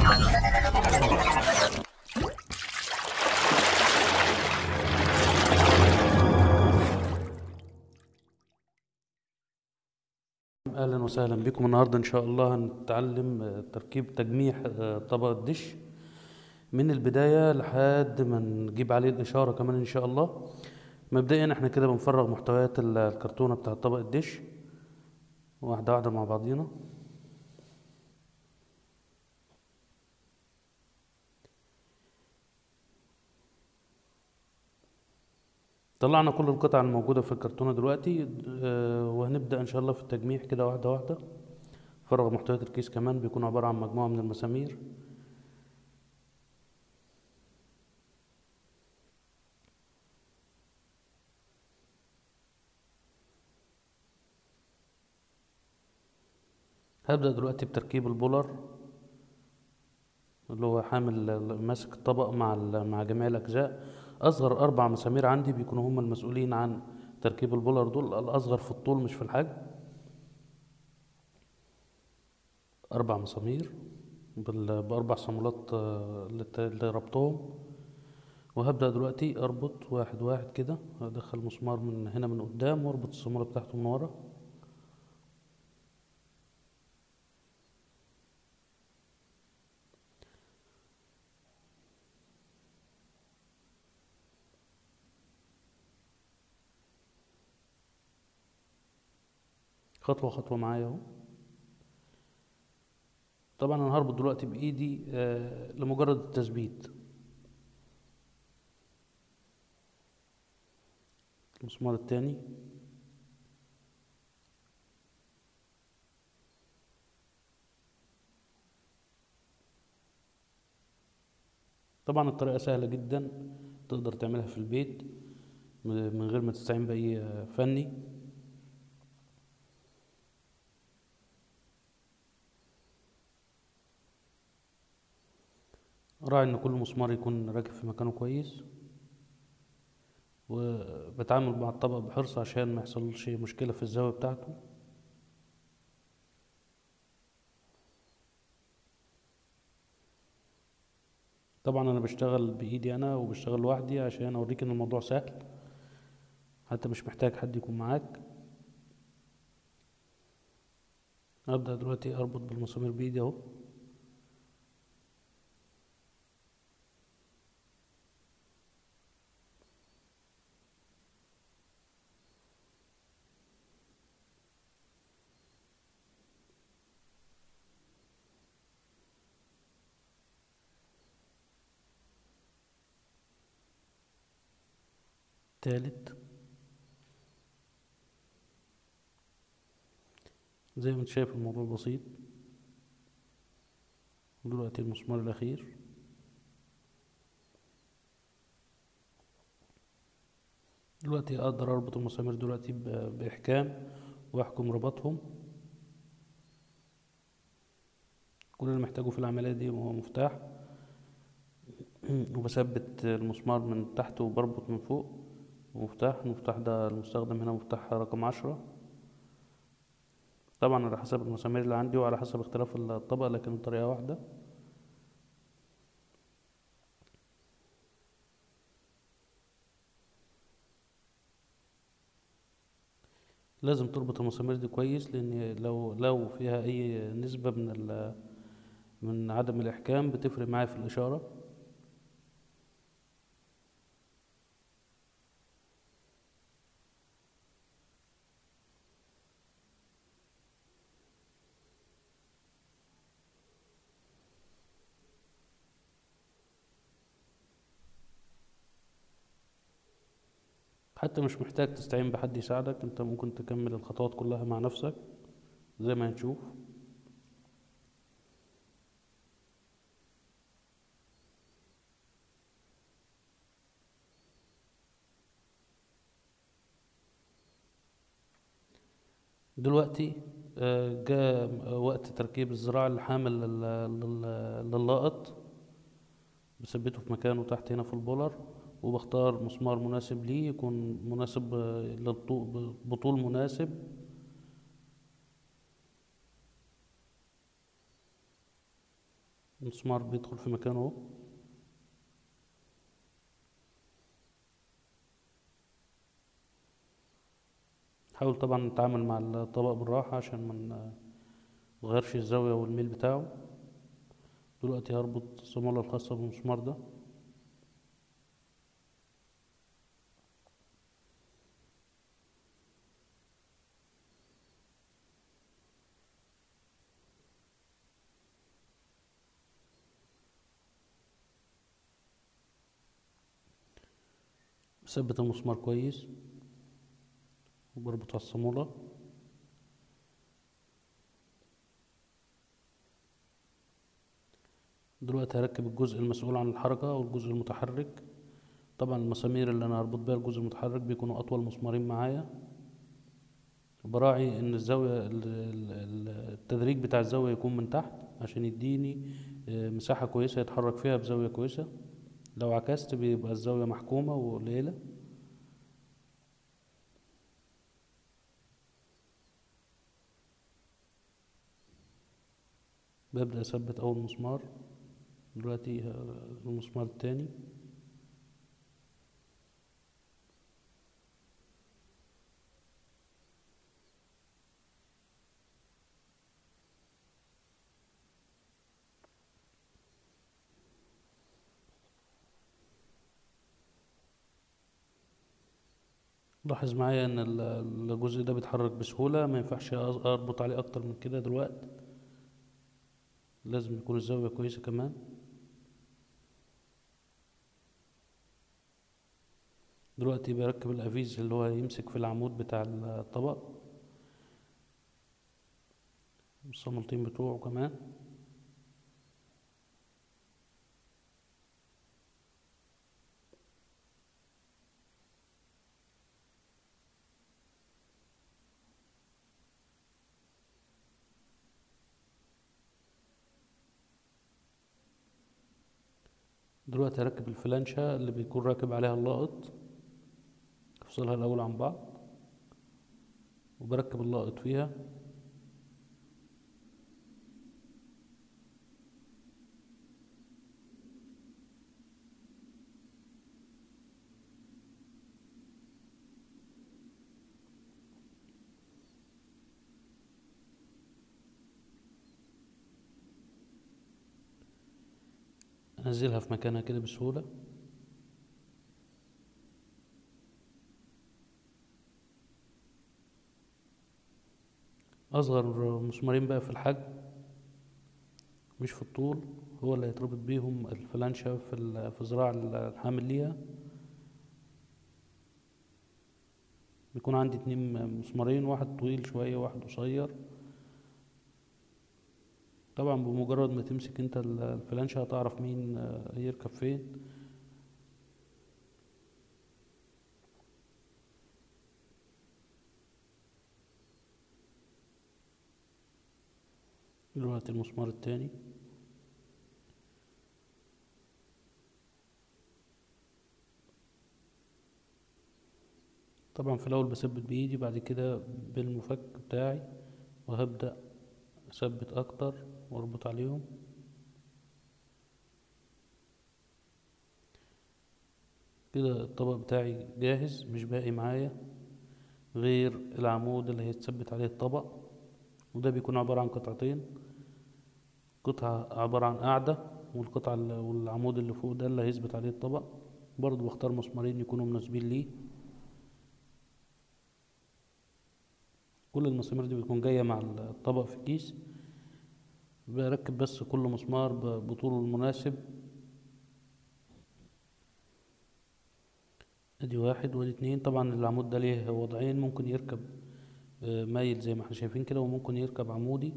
اهلا وسهلا بكم النهارده ان شاء الله هنتعلم آه، تركيب تجميع آه، طبق الدش من البدايه لحد ما نجيب عليه الاشاره كمان ان شاء الله مبدئيا احنا كده بنفرغ محتويات ال- الكرتونه بتاعه طبق الدش واحده واحده مع بعضينا طلعنا كل القطع الموجودة في الكرتونة دلوقتي آه، وهنبدأ إن شاء الله في التجميع كده واحدة واحدة فرغ محتويات الكيس كمان بيكون عبارة عن مجموعة من المسامير هبدأ دلوقتي بتركيب البولر اللي هو حامل ماسك الطبق مع ال- مع جميع الأجزاء أصغر أربع مسامير عندي بيكونوا هم المسؤولين عن تركيب البولر دول الأصغر في الطول مش في الحجم أربع مسامير بال- بأربع صامولات آه، اللي ت- اللي ربطهم وهبدأ دلوقتي أربط واحد واحد كده أدخل مسمار من هنا من قدام وأربط الصامولة بتاعته من ورا خطوة خطوة معايا اهو طبعا انا هربط دلوقتي بايدي آه لمجرد التثبيت المسمار التاني طبعا الطريقة سهلة جدا تقدر تعملها في البيت من من غير ما تستعين بأي آه، فني راعي ان كل مسمار يكون راكب في مكانه كويس وبتعامل مع الطبق بحرص عشان ما يحصلش مشكلة في الزاوية بتاعته طبعا انا بشتغل بايدي انا وبشتغل لوحدي عشان اوريك ان الموضوع سهل حتى مش محتاج حد يكون معاك ابدا دلوقتي اربط بالمسامير بايدي اهو تالت زي ما انت شايف الموضوع بسيط دلوقتي المسمار الأخير دلوقتي أقدر أربط المسامير دلوقتي ب- بإحكام وأحكم ربطهم كل اللي محتاجه في العملية دي هو مفتاح وبثبت المسمار من تحت وبربط من فوق ومفتاح المفتاح ده المستخدم هنا مفتاح رقم عشرة طبعا على حسب المسامير اللي عندي وعلى حسب اختلاف الطبق لكن الطريقة واحدة لازم تربط المسامير دي كويس لان لو لو فيها اي نسبة من ال من عدم الاحكام بتفرق معايا في الاشارة حتى مش محتاج تستعين بحد يساعدك انت ممكن تكمل الخطوات كلها مع نفسك زي ما هنشوف دلوقتي آه، جاء وقت تركيب الذراع الحامل لل- لل- لللائط بثبته في مكانه تحت هنا في البولر وبختار مسمار مناسب ليه يكون مناسب آه، للطو- بطول مناسب المسمار بيدخل في مكانه اهو حاول طبعا نتعامل مع الطبق بالراحة عشان ما نغيرش الزاوية والميل بتاعه دلوقتي هربط الصامولة الخاصة بالمسمار ده بثبت المسمار كويس وبربط على الصامولة دلوقتي هركب الجزء المسؤول عن الحركة أو الجزء المتحرك طبعا المسامير اللي أنا هربط بيها الجزء المتحرك بيكونوا أطول مسمارين معايا براعي إن الزاوية ال- ال- ال- التدريج بتاع الزاوية يكون من تحت عشان يديني آه، مساحة كويسة يتحرك فيها بزاوية كويسة لو عكست بيبقى الزاوية محكومة وقليلة ببدأ أثبت أول مسمار دلوقتي ه- المسمار التاني لاحظ معايا ان ال- الجزء ده بيتحرك بسهولة ما ينفعش أز- اربط عليه اكتر من كده دلوقتي لازم يكون الزاوية كويسة كمان دلوقتي بركب الافيز اللي هو يمسك في العمود بتاع الطبق الصامولتين بتوعه كمان دلوقتي هركب الفلانشة اللي بيكون راكب عليها اللائط افصلها الاول عن بعض وبركب اللائط فيها انزلها في مكانها كده بسهولة اصغر مسمارين بقى في الحجم مش في الطول هو اللي هيتربط بيهم الفلانشة في ال- في ذراع الحامل ليها بيكون عندي اتنين مسمارين واحد طويل شوية واحد قصير طبعا بمجرد ما تمسك انت ال- الفلانشة هتعرف مين آه، هيركب فين دلوقتي المسمار التاني طبعا في الاول بثبت بايدي بعد كده بالمفك بتاعي وهبدأ اثبت اكتر واربط عليهم كده الطبق بتاعي جاهز مش باقي معايا غير العمود اللي هيتثبت عليه الطبق وده بيكون عبارة عن قطعتين قطعة عبارة عن قاعدة والقطعة ال- والعمود اللي فوق ده اللي هيثبت عليه الطبق برضو بختار مسمارين يكونوا مناسبين ليه كل المسامير دي بتكون جاية مع الطبق في كيس بركب بس كل مسمار ب- بطوله المناسب ادي واحد وادي اتنين طبعا العمود ده ليه وضعين ممكن يركب آه، مايل زي ما احنا شايفين كده وممكن يركب عمودي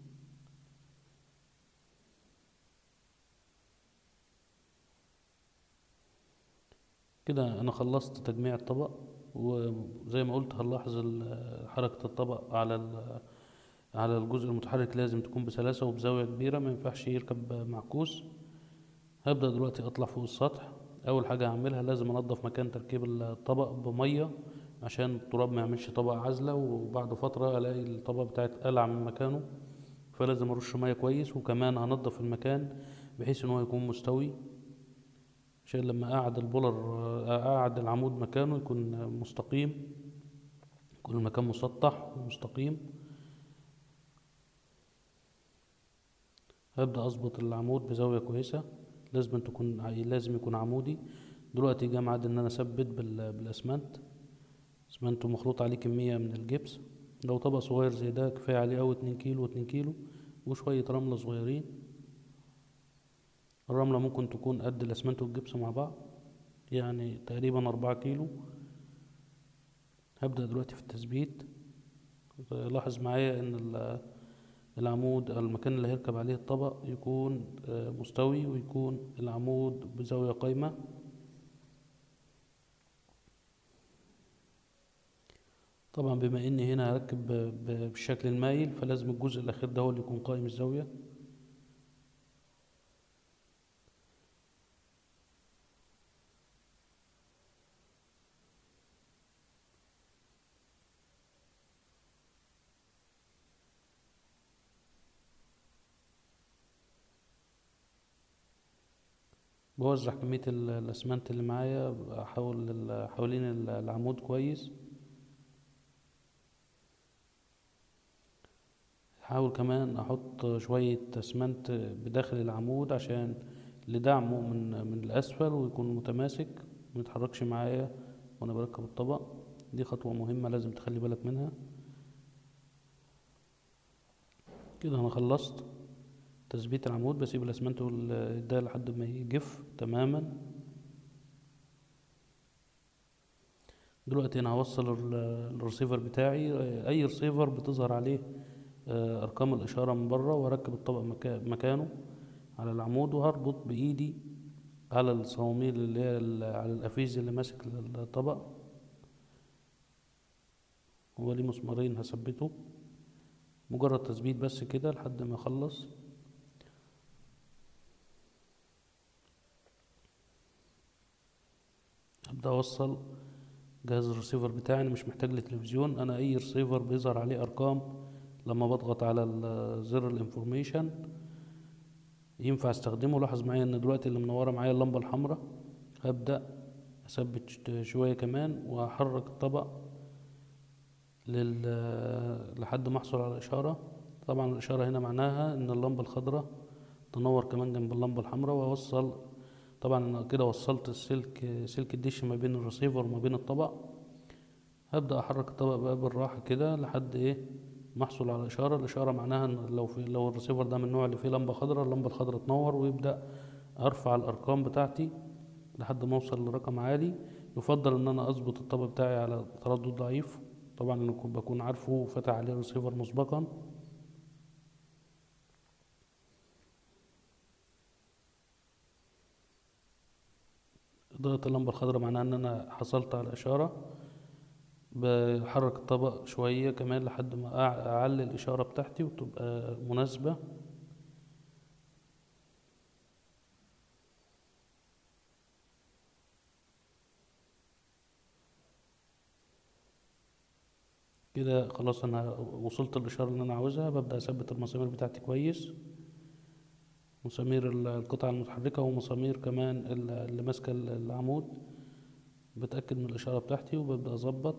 كده انا خلصت تجميع الطبق وزي ما قلت هنلاحظ ال- حركة الطبق على ال- على الجزء المتحرك لازم تكون بسلاسة وبزاوية كبيرة ما ينفعش يركب معكوس هبدأ دلوقتي اطلع فوق السطح اول حاجة هعملها لازم انضف مكان تركيب الطبق بمية عشان التراب ما يعملش طبقة عازلة وبعد فترة الاقي الطبق بتاعي اتقلع من مكانه فلازم ارش ميه كويس وكمان هنضف المكان بحيث ان هو يكون مستوي عشان لما اقعد البولر اقعد العمود مكانه يكون مستقيم يكون المكان مسطح ومستقيم هبدأ اظبط العمود بزاوية كويسة لازم تكون لازم يكون عمودي دلوقتي جه ميعاد ان انا اثبت بال- بالاسمنت اسمنت مخلوط عليه كمية من الجبس لو طبق صغير زي ده كفاية عليه اوي اتنين كيلو واتنين كيلو وشوية رملة صغيرين الرملة ممكن تكون قد الاسمنت والجبس مع بعض يعني تقريبا أربعة كيلو هبدأ دلوقتي في التثبيت لاحظ معايا ان ال- العمود أو المكان اللي هيركب عليه الطبق يكون آه، مستوي ويكون العمود بزاوية قايمة طبعا بما اني هنا هركب ب- ب- بالشكل المايل فلازم الجزء الاخير ده هو اللي يكون قائم الزاوية بوزع كمية ال- الأسمنت اللي معايا أحاول ال- حوالين ال- العمود كويس أحاول كمان أحط شوية أسمنت بداخل العمود عشان لدعمه من من الأسفل ويكون متماسك ميتحركش معايا وأنا بركب الطبق دي خطوة مهمة لازم تخلي بالك منها كده أنا خلصت تثبيت العمود بسيب الأسمنت وال- ده لحد ما يجف تماما دلوقتي انا هوصل ال- الرسيفر بتاعي اي رسيفر بتظهر عليه آه، ارقام الاشاره من بره واركب الطبق مكا- مكانه على العمود وهربط بايدي على الصواميل اللي هي ال- على القفيز اللي ماسك الطبق هو ليه مسمارين هثبته مجرد تثبيت بس كده لحد ما اخلص ابدا اوصل جهاز الرسيفر بتاعي انا مش محتاج لتلفزيون انا اي رسيفر بيظهر عليه ارقام لما بضغط على ال- زر الانفورميشن ينفع استخدمه لاحظ معايا ان دلوقتي اللي منوره معايا اللمبه الحمراء هبدا اثبت ش- شويه كمان واحرك الطبق لل لحد ما احصل على الاشاره طبعا الاشاره هنا معناها ان اللمبه الخضراء تنور كمان جنب اللمبه الحمراء واوصل طبعا انا كده وصلت السلك سلك الدش ما بين الرسيفر وما بين الطبق هبدأ احرك الطبق بقى بالراحة كده لحد ايه ما احصل على اشارة الاشارة معناها ان لو في لو الرسيفر ده من النوع اللي فيه لمبة خضراء اللمبة الخضراء تنور ويبدأ ارفع الارقام بتاعتي لحد ما اوصل لرقم عالي يفضل ان انا اظبط الطبق بتاعي على تردد ضعيف طبعا انا كنت بكون عارفه وفتح عليه الرسيفر مسبقا إضاءة اللمبة الخضراء معناها إن أنا حصلت على الإشارة بحرك الطبق شوية كمان لحد ما أع- أعلي الإشارة بتاعتي وتبقى مناسبة كده خلاص أنا وصلت الإشارة اللي أنا عاوزها ببدأ أثبت المسامير بتاعتي كويس مسامير ال- القطع المتحركة ومسامير كمان ال- اللي ماسكة ال- العمود بتأكد من الإشارة بتاعتي وببدأ أظبط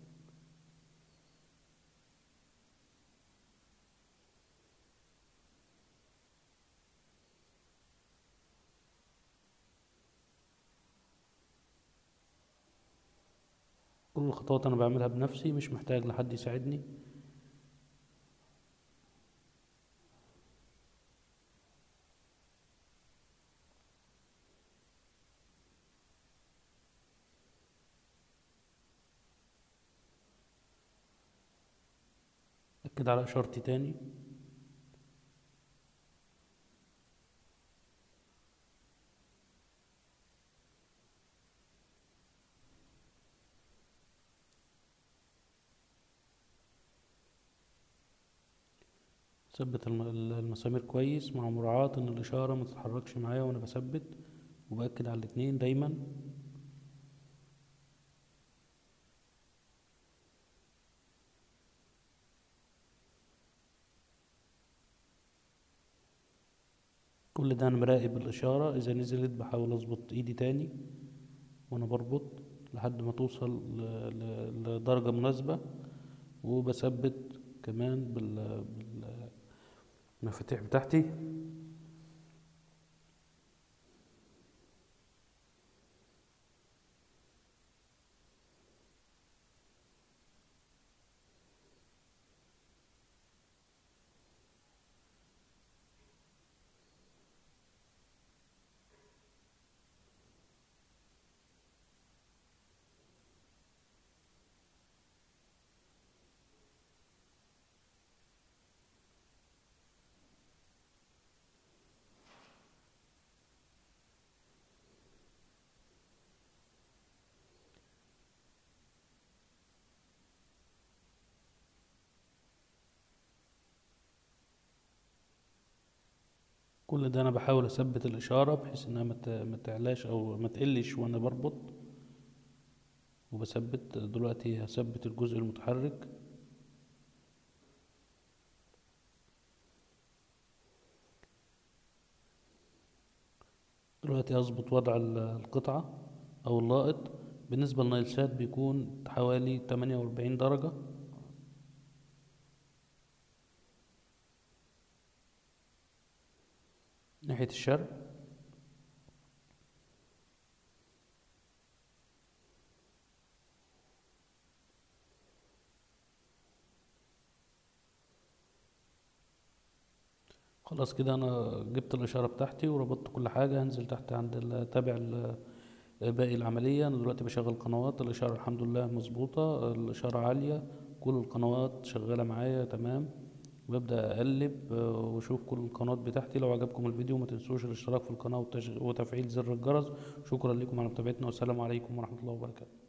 كل الخطوات أنا بعملها بنفسي مش محتاج لحد يساعدني أكد على إشارتي تاني ثبت الم- ال- المسامير كويس مع مراعاة إن الإشارة ما تتحركش معايا وأنا بثبت وبأكد على الاتنين دايما كل ده انا مراقب الاشارة اذا نزلت بحاول اظبط ايدي تاني وانا بربط لحد ما توصل ل- ل- لدرجة مناسبة وبثبت كمان بال بالمفاتيح بتاعتي كل ده انا بحاول اثبت الاشارة بحيث انها ما ت- ما تعلاش او ما تقلش وانا بربط وبثبت دلوقتي هثبت الجزء المتحرك دلوقتي هظبط وضع ال- القطعة او اللائط بالنسبة للنايلسات بيكون حوالي 48 درجة ناحية الشرق خلاص كده انا جبت الاشاره بتاعتي وربطت كل حاجه هنزل تحت عند ال- تابع ال- باقي العمليه انا دلوقتي بشغل قنوات الاشاره الحمد لله مظبوطه الاشاره عاليه كل القنوات شغاله معايا تمام ببدا اقلب آه، واشوف كل القنوات بتاعتي لو عجبكم الفيديو ما تنسوش الاشتراك في القناه وتش- وتفعيل زر الجرس شكرا لكم على متابعتنا والسلام عليكم ورحمه الله وبركاته